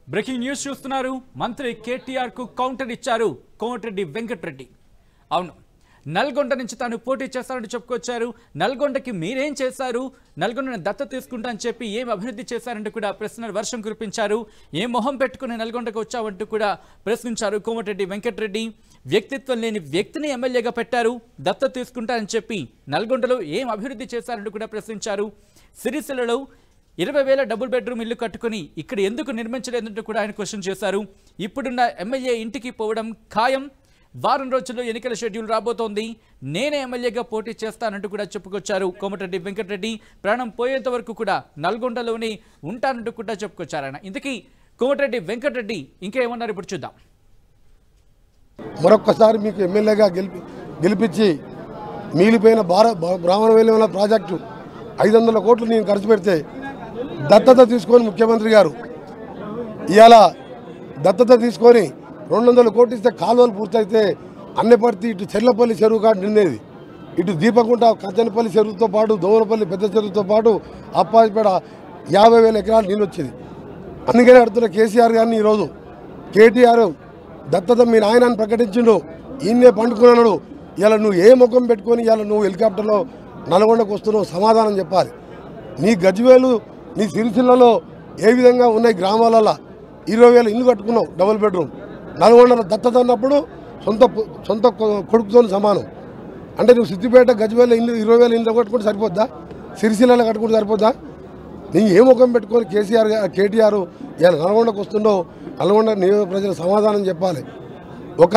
Breaking news చూస్తున్నారు మంత్రి కేటీఆర్ కు కౌంటర్ ఇచ్చారు కోమటిరెడ్డి వెంకటరెడ్డి అవును నల్గొండ నుంచి తాను పోటీ చేస్తానని చెప్పుకొచ్చారు నల్గొండకి మీరేం చేశారు నల్గొండను దత్త తీసుకుంటా అని చెప్పి ఏం అభివృద్ధి చేశారంటూ కూడా ప్రశ్నల వర్షం కురిపించారు ఏ మొహం పెట్టుకుని నల్గొండకు వచ్చావంటూ కూడా ప్రశ్నించారు కోమటిరెడ్డి వెంకటరెడ్డి వ్యక్తిత్వం లేని వ్యక్తిని ఎమ్మెల్యేగా పెట్టారు దత్త తీసుకుంటానని చెప్పి నల్గొండలో ఏం అభివృద్ధి చేశారంటూ కూడా ప్రశ్నించారు సిరిసిల్లలో ఇరవై వేల డబుల్ బెడ్రూమ్ ఇల్లు కట్టుకుని ఇక్కడ ఎందుకు నిర్మించలేదంటూ కూడా ఆయన క్వశ్చన్ చేశారు ఇప్పుడున్న ఎమ్మెల్యే ఇంటికి పోవడం ఖాయం వారం రోజుల్లో ఎన్నికల షెడ్యూల్ రాబోతోంది నేనే ఎమ్మెల్యేగా పోటీ చేస్తానంటూ కూడా చెప్పుకొచ్చారు కోమటిరెడ్డి వెంకటరెడ్డి ప్రాణం పోయేంత వరకు కూడా నల్గొండలోనే ఉంటానంటూ కూడా చెప్పుకొచ్చారు ఆయన ఇంతకీ కోమటిరెడ్డి వెంకటరెడ్డి ఇంకా ఏమన్నారు ఇప్పుడు చూద్దాం మరొక్కసారి మీకు ఎమ్మెల్యేగా గెలిపి గెలిపించి మిగిలిపోయిన భార బ్రాహ్మణ వేలమైన ప్రాజెక్టు ఐదు వందల కోట్లు నేను ఖర్చు పెడితే దత్తత తీసుకొని ముఖ్యమంత్రి గారు ఇవాళ దత్తత తీసుకొని రెండు వందల కోట్లు ఇస్తే కాలువలు పూర్తయితే అన్నపర్తి ఇటు చెర్లపల్లి చెరువు కాడ నిండేది ఇటు దీపకుంట కంచనపల్లి చెరువుతో పాటు దోమలపల్లి పెద్ద చెరువుతో పాటు అప్పాజిపేట యాభై వేల ఎకరాలు నీళ్ళు వచ్చేది అందుకనే అడుగుతున్న కేసీఆర్ గారిని ఈరోజు కేటీఆర్ దత్తత మీ నాయనని ప్రకటించిండు ఈయన్నే పండుకున్నాడు ఇలా నువ్వు ఏ ముఖం పెట్టుకొని ఇలా నువ్వు హెలికాప్టర్లో నల్గొండకు వస్తున్నావు సమాధానం చెప్పాలి నీ గజ్వేలు నీ సిరిసిల్లలో ఏ విధంగా ఉన్నాయి గ్రామాలలో ఇరవై వేల ఇల్లు కట్టుకున్నావు డబుల్ బెడ్రూమ్ నల్గొండలో దత్తత అన్నప్పుడు సొంత పు- సొంత కొ- కొడుకుతో సమానం అంటే నువ్వు సిద్దిపేట గజ్వేల ఇల్లు ఇరవై వేల ఇల్లు కట్టుకుంటే సరిపోద్దా సిరిసిల్లలో కట్టుకుంటే సరిపోద్దా నీ ఏ ముఖం పెట్టుకొని కేసీఆర్ గా- కేటీఆర్ ఇలా నల్గొండకు వస్తుండో నల్గొండ నియోజక ప్రజలు సమాధానం చెప్పాలి ఒక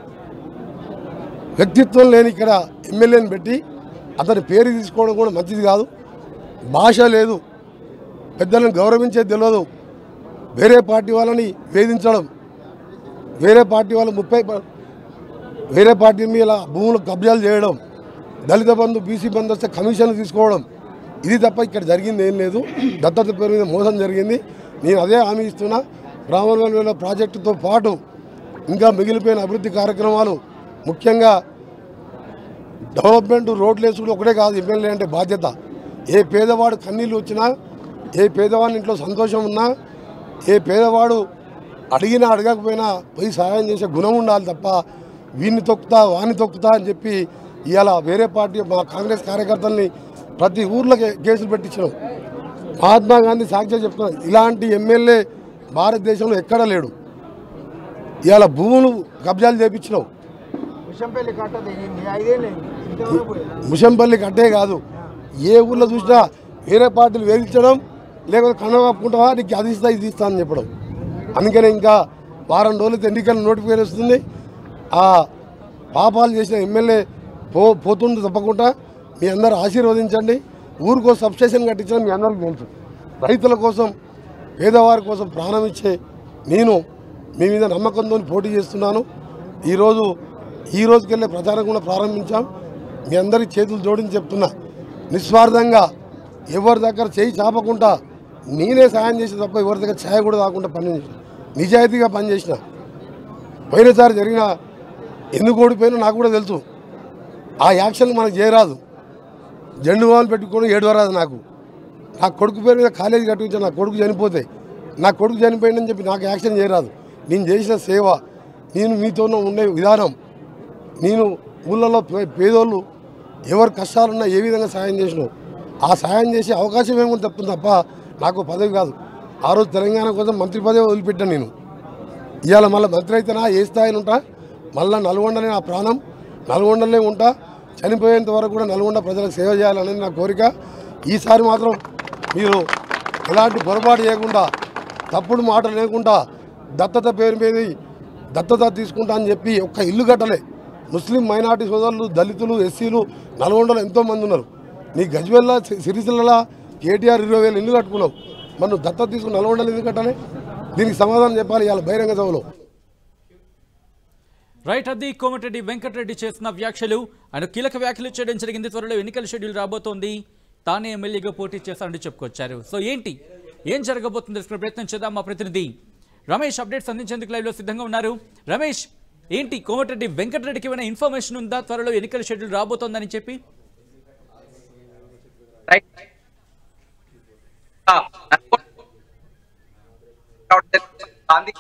వ్యక్తిత్వం లేని ఇక్కడ ఎమ్మెల్యేని పెట్టి అతని పేరు తీసుకోవడం కూడా మంచిది కాదు భాష లేదు పెద్దలను గౌరవించేది తెలియదు వేరే పార్టీ వాళ్ళని వేధించడం వేరే పార్టీ వాళ్ళు ముప్పై ప- వేరే పార్టీ మీద భూములు కబ్జాలు చేయడం దళిత బంధు బీసీ బంధు వస్తే కమిషన్లు తీసుకోవడం ఇది తప్ప ఇక్కడ జరిగింది ఏం లేదు దత్తత పేరు మీద మోసం జరిగింది నేను అదే హామీ ఇస్తున్నా బ్రాహ్మణ ప్రాజెక్టుతో పాటు ఇంకా మిగిలిపోయిన అభివృద్ధి కార్యక్రమాలు ముఖ్యంగా డెవలప్మెంట్ రోడ్లు వేసుకుంటే ఒకటే కాదు ఎమ్మెల్యే అంటే బాధ్యత ఏ పేదవాడు కన్నీళ్ళు వచ్చినా ఏ పేదవాడి ఇంట్లో సంతోషం ఉన్నా ఏ పేదవాడు అడిగినా అడగకపోయినా పోయి సహాయం చేసే గుణం ఉండాలి తప్ప వీన్ని తొక్కుతా వాని తొక్కుతా అని చెప్పి ఇవాళ వేరే పార్టీ మా కాంగ్రెస్ కార్యకర్తల్ని ప్రతి ఊర్లో కే- కేసులు పెట్టించడం మహాత్మా గాంధీ సాక్షి చెప్తున్నాను ఇలాంటి ఎమ్మెల్యే భారతదేశంలో ఎక్కడా లేడు ఇవాళ భూములు కబ్జాలు చేపించినావు విషంపల్లి కట్ట దిగింది ఐదేళ్ళు ఇంతవరకు పోయిందా? ముషంపల్లి కట్టే కాదు ఏ ఊర్లో చూసినా వేరే పార్టీలు వేధించడం లేకపోతే కన్ను కప్పుకుంటావా నీకు అది ఇస్తా ఇది ఇస్తా అని చెప్పడం అందుకనే ఇంకా వారం రోజులైతే ఎన్నికల నోటిఫికేషన్ వస్తుంది ఆ పాపాలు చేసిన ఎమ్మెల్యే పో పోతుండే తప్పకుండా మీ అందరూ ఆశీర్వదించండి ఊరికో సబ్స్టేషన్ కట్టించడం మీ అందరికీ తెలుసు రైతుల కోసం పేదవారి కోసం ప్రాణం ఇచ్చే నేను మీ మీద నమ్మకంతో పోటీ చేస్తున్నాను ఈరోజు ఈ రోజుకెళ్ళే ప్రచారం కూడా ప్రారంభించాం మీ అందరి చేతులు జోడించి చెప్తున్నా నిస్వార్థంగా ఎవరి దగ్గర చేయి చాపకుండా నేనే సాయం చేసి తప్ప ఎవరి దగ్గర ఛాయ కూడా కాకుండా పనిచేసిన నిజాయితీగా పనిచేసిన పోయినసారి జరిగిన ఎందుకు ఓడిపోయినా నాకు కూడా తెలుసు ఆ యాక్షన్ మనకు చేయరాదు జెండు వాళ్ళు పెట్టుకొని ఏడవరాదు నాకు నా కొడుకు పేరు మీద కాలేజీ కట్టించాను నా కొడుకు చనిపోతే నా కొడుకు చనిపోయిందని చెప్పి నాకు యాక్షన్ చేయరాదు నేను చేసిన సేవ నేను మీతో ఉండే విధానం నేను ఊళ్ళలో పే- పేదోళ్ళు ఎవరు కష్టాలున్నా ఏ విధంగా సాయం చేసినావు ఆ సాయం చేసే అవకాశం ఏమో తప్పుతుంది తప్ప నాకు పదవి కాదు ఆ రోజు తెలంగాణ కోసం మంత్రి పదవి వదిలిపెట్టాను నేను ఇవాళ మళ్ళీ మంత్రి అయితేనా ఏ స్థాయిలో ఉంటా మళ్ళీ నల్గొండనే నా ప్రాణం నల్గొండలే ఉంటా చనిపోయేంత వరకు కూడా నల్గొండ ప్రజలకు సేవ చేయాలనేది నా కోరిక ఈసారి మాత్రం మీరు ఎలాంటి పొరపాటు చేయకుండా తప్పుడు మాటలు లేకుండా దత్తత పేరు మీద దత్తత తీసుకుంటా అని చెప్పి ఒక్క ఇల్లు కట్టలే ముస్లిం మైనార్టీ సోదరులు దళితులు ఎస్సీలు నల్గొండలో ఎంతోమంది ఉన్నారు నీ గజ్వెల్ల సిరిసిల్ల కేటీఆర్ ఇరవై వేలు ఇల్లు కట్టుకున్నావు మరి నువ్వు దత్తత తీసుకుని నల్గొండలు ఎందుకు కట్టాలి దీనికి సమాధానం చెప్పాలి ఇవాళ బహిరంగ సభలో రైట్ అది కోమటిరెడ్డి వెంకటరెడ్డి చేసిన వ్యాఖ్యలు ఆయన కీలక వ్యాఖ్యలు చేయడం జరిగింది త్వరలో ఎన్నికల షెడ్యూల్ రాబోతోంది తానే ఎమ్మెల్యేగా పోటీ చేస్తానని చెప్పుకొచ్చారు సో ఏంటి ఏం జరగబోతుందో తెలుసుకునే ప్రయత్నం చేద్దాం మా ప్రతినిధి రమేష్ అప్డేట్స్ అందించేందుకు లైవ్లో సిద్ధంగా ఉన్నారు రమేష్ ఏంటి కోమటిరెడ్డి వెంకటరెడ్డికి ఏమైనా ఇన్ఫర్మేషన్ ఉందా త్వరలో ఎన్నికల షెడ్యూల్ రాబోతోందని చెప్పి రైట్ ఆ, నల్గొండ గాంధీ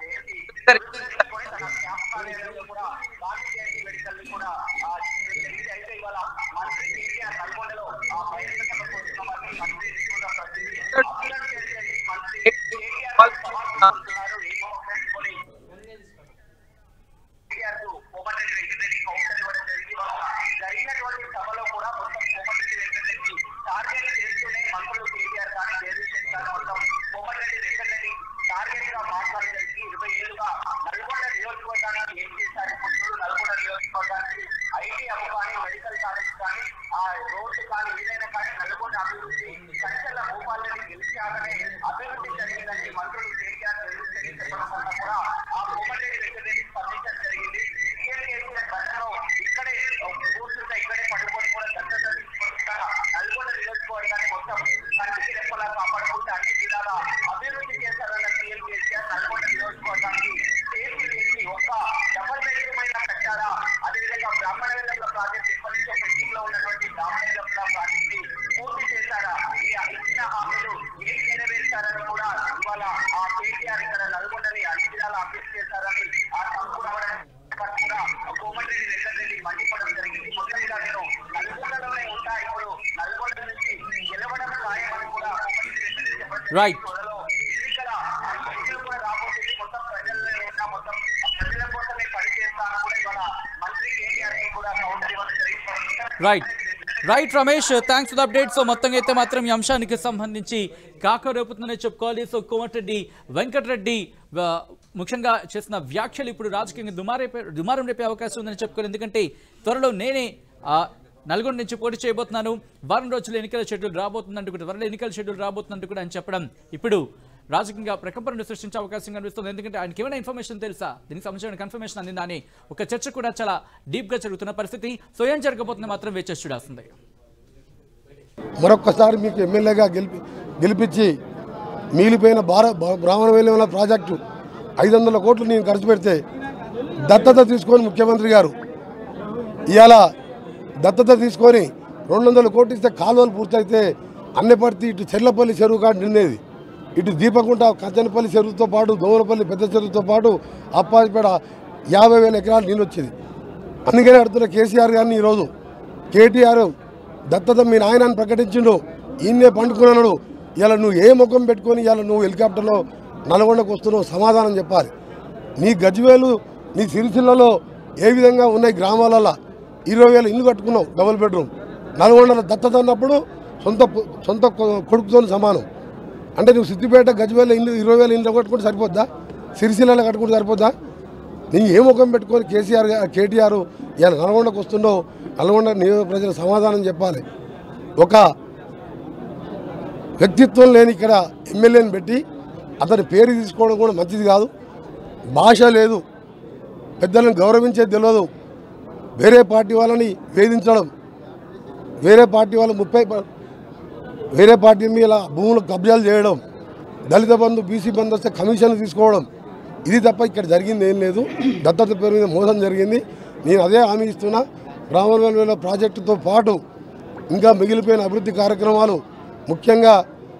జరిగినటువంటి సభలో కూడా మొత్తం కోమటిరెడ్డి వెంకటరెడ్డి టార్గెట్ చేస్తూనే మంత్రులు కేటీఆర్ కానీ జగదీష్ కానీ మొత్తం కోమటిరెడ్డి వెంకటరెడ్డి టార్గెట్ గా మాట్లాడడానికి ఇరవై ఏళ్ళుగా నల్గొండ నియోజకవర్గానికి ఏం చేశారు పుత్తూరు నల్గొండ నియోజకవర్గానికి ఐటీ హబ్ కానీ మెడికల్ కాలేజ్ కానీ ఆ రోడ్డు కానీ ఏదైనా కానీ నల్గొండ అభివృద్ధి సంచల భూపాలని గెలిచాకనే అభివృద్ధి జరిగిందని మంత్రులు కేటీఆర్ జగదీష్ చెప్పడం వల్ల కూడా ఆ కోమటిరెడ్డి వెంకటరెడ్డి స్పందించడం జరిగింది సీఎం కేసీఆర్ గతంలో ఇక్కడే కూర్చుంటే ఇక్కడే పడుకొని కూడా దత్తత తీసుకుంటా నల్గొండ నియోజకవర్గాన్ని మొత్తం కంటికి రెప్పలా కాపాడుకుంటూ అన్ని విధాలా అభివృద్ధి చేశారన్న సీఎం కేసీఆర్ నల్గొండ నియోజకవర్గానికి సేఫ్ చేసి ఒక డబల్ బెడ్రూమ్ అయినా కట్టారా అదేవిధంగా బ్రాహ్మణ వెల్లంలో ప్రాజెక్ట్ ఎప్పటి నుంచో పెండింగ్ లో ఉన్నటువంటి బ్రాహ్మణ వెల్లంలో ప్రాజెక్ట్ ని పూర్తి చేశారా ఈ ఇచ్చిన హామీలు ఏం నెరవేర్చారని కూడా ఇవాళ ఆ కేటీఆర్ ఇక్కడ నల్గొండని అన్ని విధాలా అభివృద్ధి చేశారని ఆ సంపూర్ణ కూడా కోమటిరెడ్డి వెంకటరెడ్డి మండిపడడం జరిగింది మొత్తంగా నేను నల్గొండలోనే ఉంటా ఇప్పుడు నల్గొండ నుంచి గెలవడం ఖాయమని కూడా కోమటిరెడ్డి వెంకటరెడ్డి చెప్పడం Right. త్వరలో ఎన్నికల ఎన్నికలు కూడా రాబోతుంది మొత్తం ప్రజల్లోనే ఉన్నా మొత్తం ప్రజల కోసమే పనిచేస్తాను కూడా ఇవాళ మంత్రి కేటీఆర్ కి కూడా కౌంటర్ ఇవ్వడం జరిగింది right right Ramesh thanks for update so మొత్తంగా అయితే మాత్రం ఈ అంశానికి సంబంధించి కాక రేపుతుందనే చెప్పుకోవాలి సో కోమటిరెడ్డి వెంకటరెడ్డి ఆ, ముఖ్యంగా చేసిన వ్యాఖ్యలు ఇప్పుడు రాజకీయంగా దుమారేపే దుమారం రేపే అవకాశం ఉందని చెప్పుకోవాలి ఎందుకంటే త్వరలో నేనే ఆ, నల్గొండ నుంచి పోటీ చేయబోతున్నాను వారం రోజులు ఎన్నికల షెడ్యూల్ రాబోతుందంటూ కూడా త్వరలో ఎన్నికల షెడ్యూల్ రాబోతుందంటూ కూడా అని చెప్పడం ఇప్పుడు రాజకీయంగా ప్రకంపనలు సృష్టించే అవకాశం కనిపిస్తుంది ఎందుకంటే ఆయనకి ఏమైనా ఇన్ఫర్మేషన్ తెలుసా దీనికి సంబంధించిన కన్ఫర్మేషన్ అందిందా అని ఒక చర్చ కూడా చాలా డీప్గా జరుగుతున్న పరిస్థితి సో ఏం జరగబోతుందో మాత్రం వేచి చూడాల్సిందే మరొక్కసారి మీకు ఎమ్మెల్యేగా గెలిపి గెలిపించి మిగిలిపోయిన భార బ్రాహ్మణ వేల ప్రాజెక్టు ఐదు వందల కోట్లు నేను ఖర్చు పెడితే దత్తత తీసుకొని ముఖ్యమంత్రి గారు ఇవాళ దత్తత తీసుకొని రెండు వందల కోట్లు ఇస్తే కాలువలు పూర్తయితే అన్నపర్తి ఇటు చెర్లపల్లి చెరువు కాడ నిండేది ఇటు దీపకుంట కంచనపల్లి చెరువుతో పాటు దోమలపల్లి పెద్ద చెరువుతో పాటు అప్పాజిపేట యాభై వేల ఎకరాలు నీళ్ళు వచ్చేది అందుకనే అడుగుతున్న కేసీఆర్ గారిని ఈరోజు కేటీఆర్ దత్తత మీ నాయనాన్ని ప్రకటించిండు ఈయన్నే పండుకున్నాడు ఇలా నువ్వు ఏ ముఖం పెట్టుకొని ఇలా నువ్వు హెలికాప్టర్లో నల్గొండకు వస్తున్నావు సమాధానం చెప్పాలి నీ గజ్వేలు నీ సిరిసిల్లలో ఏ విధంగా ఉన్నాయి గ్రామాలలో ఇరవై వేల ఇల్లు కట్టుకున్నావు డబుల్ బెడ్రూమ్ నల్గొండలో దత్తత అన్నప్పుడు సొంత పు- సొంత కొ- కొడుకుతో సమానం అంటే నువ్వు సిద్దిపేట గజ్వేల ఇల్లు ఇరవై వేల ఇల్లు కట్టుకుంటే సరిపోద్దా సిరిసిల్లలో కట్టుకుంటే సరిపోద్దా నీ ఏ ముఖం పెట్టుకొని కేసీఆర్ గా- కేటీఆర్ ఇలా నల్గొండకు వస్తుండో నల్గొండ నియోజక ప్రజలు సమాధానం చెప్పాలి ఒక వ్యక్తిత్వం లేని ఇక్కడ ఎమ్మెల్యేని పెట్టి అతని పేరు తీసుకోవడం కూడా మంచిది కాదు భాష లేదు పెద్దలను గౌరవించేది తెలియదు వేరే పార్టీ వాళ్ళని వేధించడం వేరే పార్టీ వాళ్ళు ముప్పై ప- వేరే పార్టీ మీద భూములు కబ్జాలు చేయడం దళిత బంధు బీసీ బంధు వస్తే కమిషన్లు తీసుకోవడం ఇది తప్ప ఇక్కడ జరిగింది ఏం లేదు దత్తత పేరు మీద మోసం జరిగింది నేను అదే హామీ ఇస్తున్నా బ్రాహ్మణ ప్రాజెక్టుతో పాటు ఇంకా మిగిలిపోయిన అభివృద్ధి కార్యక్రమాలు ముఖ్యంగా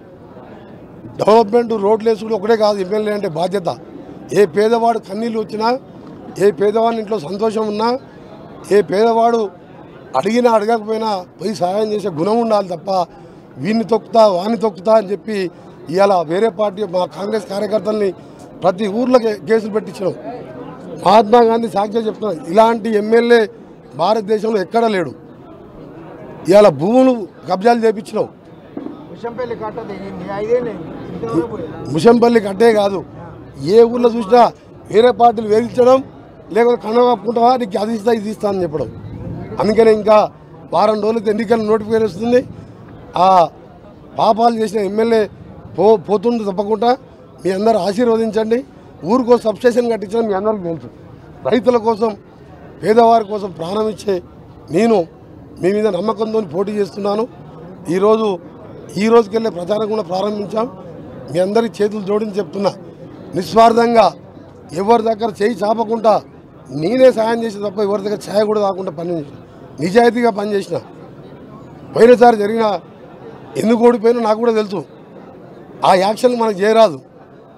డెవలప్మెంట్ రోడ్లు వేసుడు ఒకటే కాదు ఎమ్మెల్యే అంటే బాధ్యత ఏ పేదవాడు కన్నీళ్ళు వచ్చినా ఏ పేదవాడి ఇంట్లో సంతోషం ఉన్నా ఏ పేదవాడు అడిగినా అడగకపోయినా పోయి సహాయం చేసే గుణం ఉండాలి తప్ప వీడిని తొక్కుతా వాడిని తొక్కుతా అని చెప్పి ఇవాళ వేరే పార్టీ మా కాంగ్రెస్ కార్యకర్తల్ని ప్రతి ఊర్లో కే- కేసులు పెట్టించడం మహాత్మా గాంధీ సాక్షి చెప్తున్నాను ఇలాంటి ఎమ్మెల్యే భారతదేశంలో ఎక్కడా లేడు ఇవాళ భూములు కబ్జాలు చేపించినావు విషంపల్లి కట్ట దిగింది ఐదేళ్ళు ఇంతవరకు పోయిందా? ముషంపల్లి కట్టే కాదు ఏ ఊర్లో చూసినా వేరే పార్టీలు వేధించడం లేకపోతే కండ కప్పుకుంటావా నీకు అది ఇస్తా ఇది ఇస్తా అని చెప్పడం అందుకనే ఇంకా వారం రోజులకి ఎన్నికల నోటిఫికేషన్ వస్తుంది ఆ పాపాలు చేసిన ఎమ్మెల్యే పో పోతుండే తప్పకుండా మీ అందరు ఆశీర్వదించండి ఊరికో సబ్స్టేషన్ కట్టించడం మీ అందరికీ తెలుసు రైతుల కోసం పేదవారి కోసం ప్రాణం ఇచ్చే నేను మీ మీద నమ్మకంతో పోటీ చేస్తున్నాను ఈరోజు ఈ రోజుకెళ్ళే ప్రచారం కూడా ప్రారంభించాం మీ అందరికి చేతులు జోడించి చెప్తున్నా నిస్వార్థంగా ఎవరి దగ్గర చేయి చాపకుండా నేనే సాయం చేసి తప్ప ఎవరి దగ్గర ఛాయ కూడా కాకుండా పని చేసిన నిజాయితీగా పనిచేసిన పోయినసారి జరిగిన ఎందుకు ఓడిపోయినా నాకు కూడా తెలుసు ఆ యాక్షన్ మనకు చేయరాదు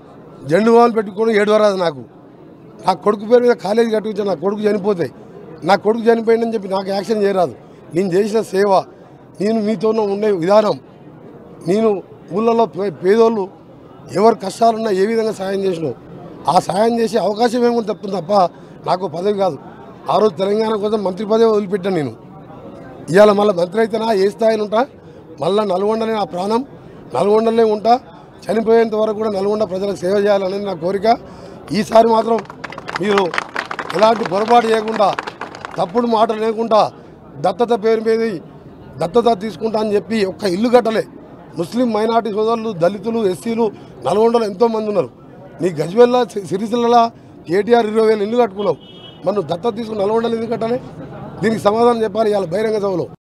జెండు వాన్ పెట్టుకోవడం ఏడు వరాదు నాకు నా కొడుకు పేరు మీద కాలేజీ కట్టించాను నా కొడుకు చనిపోతే నా కొడుకు చనిపోయిందని చెప్పి నాకు యాక్షన్ చేయరాదు నేను చేసిన సేవ నేను మీతో ఉండే విధానం నేను ఊళ్ళలో పే- పేదోళ్ళు ఎవరు కష్టాలున్నా ఏ విధంగా సాయం చేసినావు ఆ సాయం చేసే అవకాశం ఏమో తప్పుంది తప్ప నాకు పదవి కాదు ఆ రోజు తెలంగాణ కోసం మంత్రి పదవి వదిలిపెట్టాను నేను ఇవాళ మళ్ళీ మంత్రి అయితేనా ఏ స్థాయిని ఉంటా మళ్ళీ నల్గొండనే నా ప్రాణం నల్గొండలే ఉంటా చనిపోయేంత వరకు కూడా నల్గొండ ప్రజలకు సేవ చేయాలనేది నా కోరిక ఈసారి మాత్రం మీరు ఎలాంటి పొరపాటు చేయకుండా తప్పుడు మాటలు లేకుండా దత్తత పేరు మీద దత్తత తీసుకుంటా అని చెప్పి ఒక్క ఇల్లు కట్టలే ముస్లిం మైనార్టీ సోదరులు దళితులు ఎస్సీలు నల్గొండలో ఎంతోమంది ఉన్నారు నీ గజ్వెల్ల సిరిసిల్ల కేటీఆర్ ఇరవై వేలు ఇల్లు కట్టుకున్నావు మనం దత్తత తీసుకుని నల్గొండలు ఎందుకు కట్టాలి దీనికి సమాధానం చెప్పాలి ఇవాళ బహిరంగ సభలో